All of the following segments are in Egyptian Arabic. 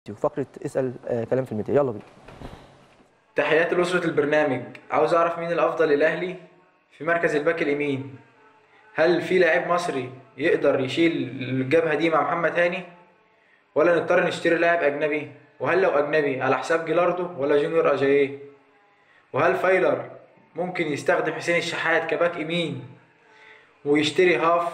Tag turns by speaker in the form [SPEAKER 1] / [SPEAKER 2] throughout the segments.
[SPEAKER 1] فقره اسال آه، كلام في الميديا يلا بينا
[SPEAKER 2] تحياتي لأسرة البرنامج عاوز أعرف مين الأفضل للأهلي في مركز الباك اليمين هل في لاعب مصري يقدر يشيل الجبهة دي مع محمد هاني ولا نضطر نشتري لاعب أجنبي وهل لو أجنبي على حساب جيلاردو ولا جونيور أجاييه وهل فايلر ممكن يستخدم حسين الشحات كباك يمين ويشتري هاف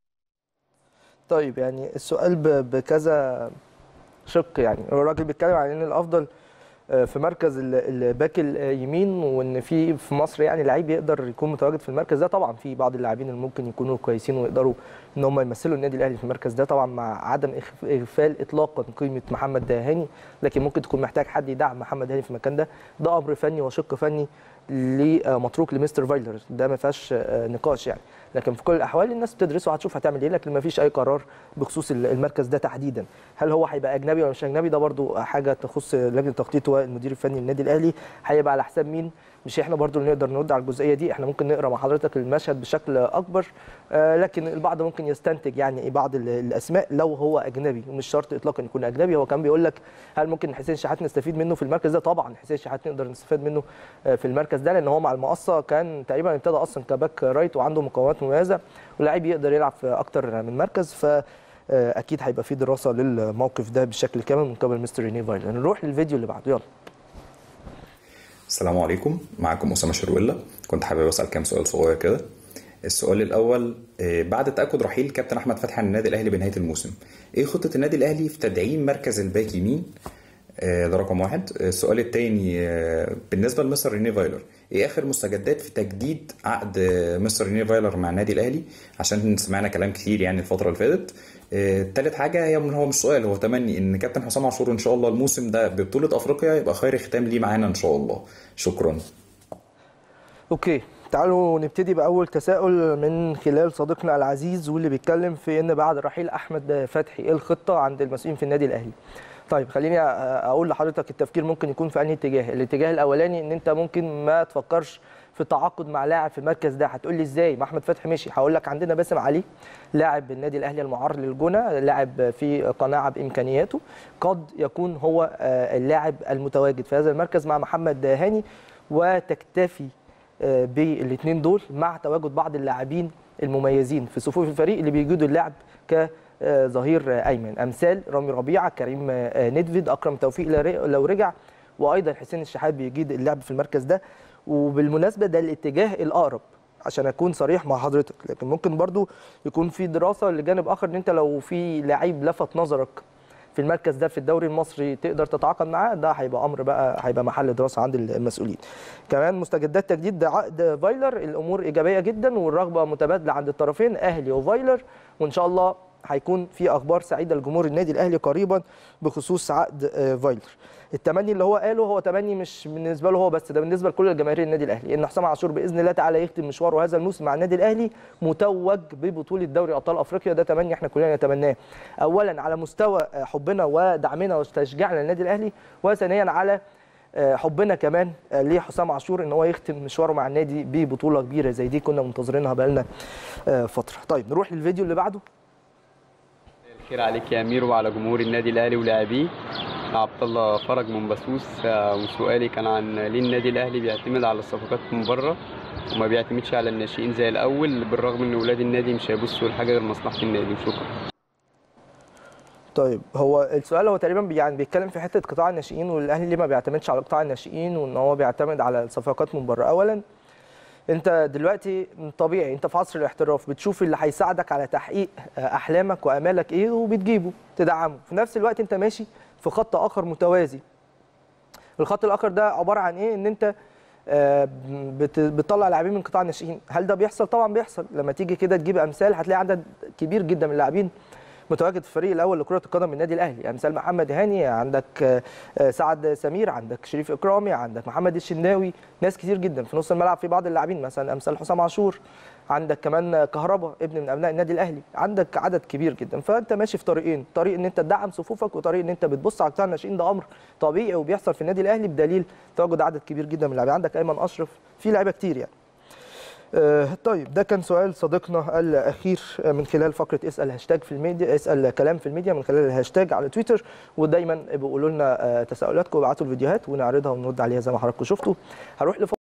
[SPEAKER 1] طيب يعني السؤال ب- بكذا شق يعني الراجل بيتكلم عن ان الافضل آه، في مركز ال- الباك اليمين وان في في مصر يعني لعيب يقدر يكون متواجد في المركز ده طبعا في بعض اللاعبين اللي ممكن يكونوا كويسين ويقدروا ان هم يمثلوا النادي الاهلي في المركز ده طبعا مع عدم إخ- اغفال اطلاقا قيمه محمد هاني لكن ممكن تكون محتاج حد يدعم محمد هاني في المكان ده ده امر فني وشق فني ليه، آه، متروك لمستر فايلر ده ما فيهاش آه، نقاش يعني لكن في كل الاحوال الناس بتدرسه وهتشوف هتعمل ايه لكن ما فيش اي قرار بخصوص ال- المركز ده تحديدا هل هو هيبقى اجنبي ولا مش اجنبي ده برضو حاجه تخص لجنه التخطيط والمدير الفني للنادي الاهلي هيبقى على حساب مين مش احنا برضو اللي نقدر نرد على الجزئيه دي احنا ممكن نقرا مع حضرتك المشهد بشكل اكبر آه، لكن البعض ممكن يستنتج يعني ايه بعض ال- الاسماء لو هو اجنبي ومش شرط اطلاقا يكون اجنبي هو كان بيقول لك هل ممكن حسين شحات نستفيد منه في المركز ده طبعا حسين شحات نقدر نستفاد منه آه، في المركز ده لان هو مع المقصه كان تقريبا ابتدى اصلا كباك رايت وعنده مقومات مميزه ولاعيب يقدر يلعب في اكتر من مركز ف آه، اكيد هيبقى في دراسه للموقف ده بشكل كامل من قبل مستر ريني فايلر نروح للفيديو اللي بعده يلا
[SPEAKER 3] السلام عليكم معكم أسامة شرويلا كنت حابب أسأل كام سؤال صغير كده السؤال الأول آه، بعد تأكد رحيل كابتن أحمد فتحي عن النادي الأهلي بنهاية الموسم إيه خطة النادي الأهلي في تدعيم مركز الباك يمين آه، ده رقم واحد آه، السؤال التاني آه، بالنسبة لمستر ريني فايلر إيه آخر مستجدات في تجديد عقد آه، مستر ريني فايلر مع النادي الأهلي عشان سمعنا كلام كتير يعني الفترة اللي فاتت آه، تالت حاجة هي هو مش سؤال هو تمني إن كابتن حسام عاشور إن شاء الله الموسم ده ببطولة أفريقيا يبقى خير ختام ليه معانا إن شاء الله شكرا
[SPEAKER 1] اوكي تعالوا نبتدي باول تساؤل من خلال صديقنا العزيز واللي بيتكلم في ان بعد رحيل احمد فتحي ايه الخطه عند المسؤولين في النادي الاهلي طيب خليني أ- اقول لحضرتك التفكير ممكن يكون في انهي اتجاه الاتجاه الاولاني ان انت ممكن ما تفكرش في التعاقد مع لاعب في المركز ده هتقول لي ازاي ما احمد فتحي مشي هقول لك عندنا باسم علي لاعب النادي الاهلي المعار للجونه لاعب في قناعه بامكانياته قد يكون هو آه، اللاعب المتواجد في هذا المركز مع محمد هاني وتكتفي آه، بالاثنين دول مع تواجد بعض اللاعبين المميزين في صفوف الفريق اللي بيجيدوا اللعب كظهير ايمن امثال رامي ربيعه كريم آه، ندفيد اكرم توفيق لو- لو رجع وايضا حسين الشحات بيجيد اللعب في المركز ده وبالمناسبه ده الاتجاه الاقرب عشان اكون صريح مع حضرتك لكن ممكن برضو يكون في دراسه لجانب اخر ان انت لو في لعيب لفت نظرك في المركز ده في الدوري المصري تقدر تتعاقد معاه ده هيبقى امر بقى هيبقى محل دراسه عند المسؤولين. كمان مستجدات تجديد عقد فايلر الامور ايجابيه جدا والرغبه متبادله عند الطرفين اهلي وفايلر وان شاء الله هيكون في اخبار سعيده لجمهور النادي الاهلي قريبا بخصوص عقد آه، فايلر. التمني اللي هو قاله هو تمني مش بالنسبه له هو بس ده بالنسبه لكل جماهير النادي الاهلي ان حسام عاشور باذن الله تعالى يختم مشواره هذا الموسم مع النادي الاهلي متوج ببطوله دوري ابطال افريقيا ده تمني احنا كلنا نتمناه اولا على مستوى آه، حبنا ودعمنا وتشجيعنا للنادي الاهلي وثانيا على آه، حبنا كمان آه، لحسام عاشور ان هو يختم مشواره مع النادي ببطوله كبيره زي دي كنا منتظرينها بقالنا آه، فتره طيب نروح للفيديو اللي بعده
[SPEAKER 4] الخير عليك يا امير وعلى جمهور النادي الاهلي ولاعبيه عبد الله فرج من بسوس آه، وسؤالي كان عن ليه النادي الاهلي بيعتمد على الصفقات من بره وما بيعتمدش على الناشئين زي الاول بالرغم ان ولاد النادي مش هيبصوا لحاجه غير مصلحه النادي وشكرا
[SPEAKER 1] طيب هو السؤال هو تقريبا بي- يعني بيتكلم في حته قطاع الناشئين والاهلي ليه ما بيعتمدش على قطاع الناشئين وان هو بيعتمد على الصفقات من بره اولا انت دلوقتي طبيعي انت في عصر الاحتراف بتشوف اللي هيساعدك على تحقيق آه، احلامك وامالك ايه وبتجيبه تدعمه في نفس الوقت انت ماشي في خط اخر متوازي الخط الاخر ده عباره عن ايه ان انت آه، بت- بتطلع لاعبين من قطاع الناشئين هل ده بيحصل طبعا بيحصل لما تيجي كده تجيب امثال هتلاقي عدد كبير جدا من اللاعبين متواجد في الفريق الاول لكره القدم من النادي الاهلي امثال محمد هاني عندك آه، آه، سعد سمير عندك شريف اكرامي عندك محمد الشناوي ناس كتير جدا في نص الملعب في بعض اللاعبين مثلا امثال حسام عاشور عندك كمان كهربا ابن من ابناء النادي الاهلي عندك عدد كبير جدا فانت ماشي في طريقين طريق ان انت تدعم صفوفك وطريق ان انت بتبص على قطاع الناشئين ده امر طبيعي وبيحصل في النادي الاهلي بدليل تواجد عدد كبير جدا من اللاعبين عندك ايمن اشرف في لعيبه كتير يعني آه، طيب ده كان سؤال صديقنا الاخير من خلال فقره اسال هاشتاج في الميديا اسال كلام في الميديا من خلال الهاشتاج على تويتر ودايما بيقولوا لنا آه، تساؤلاتكم وابعتوا الفيديوهات ونعرضها ونرد عليها زي ما حضراتكم شفتوا هروح لف...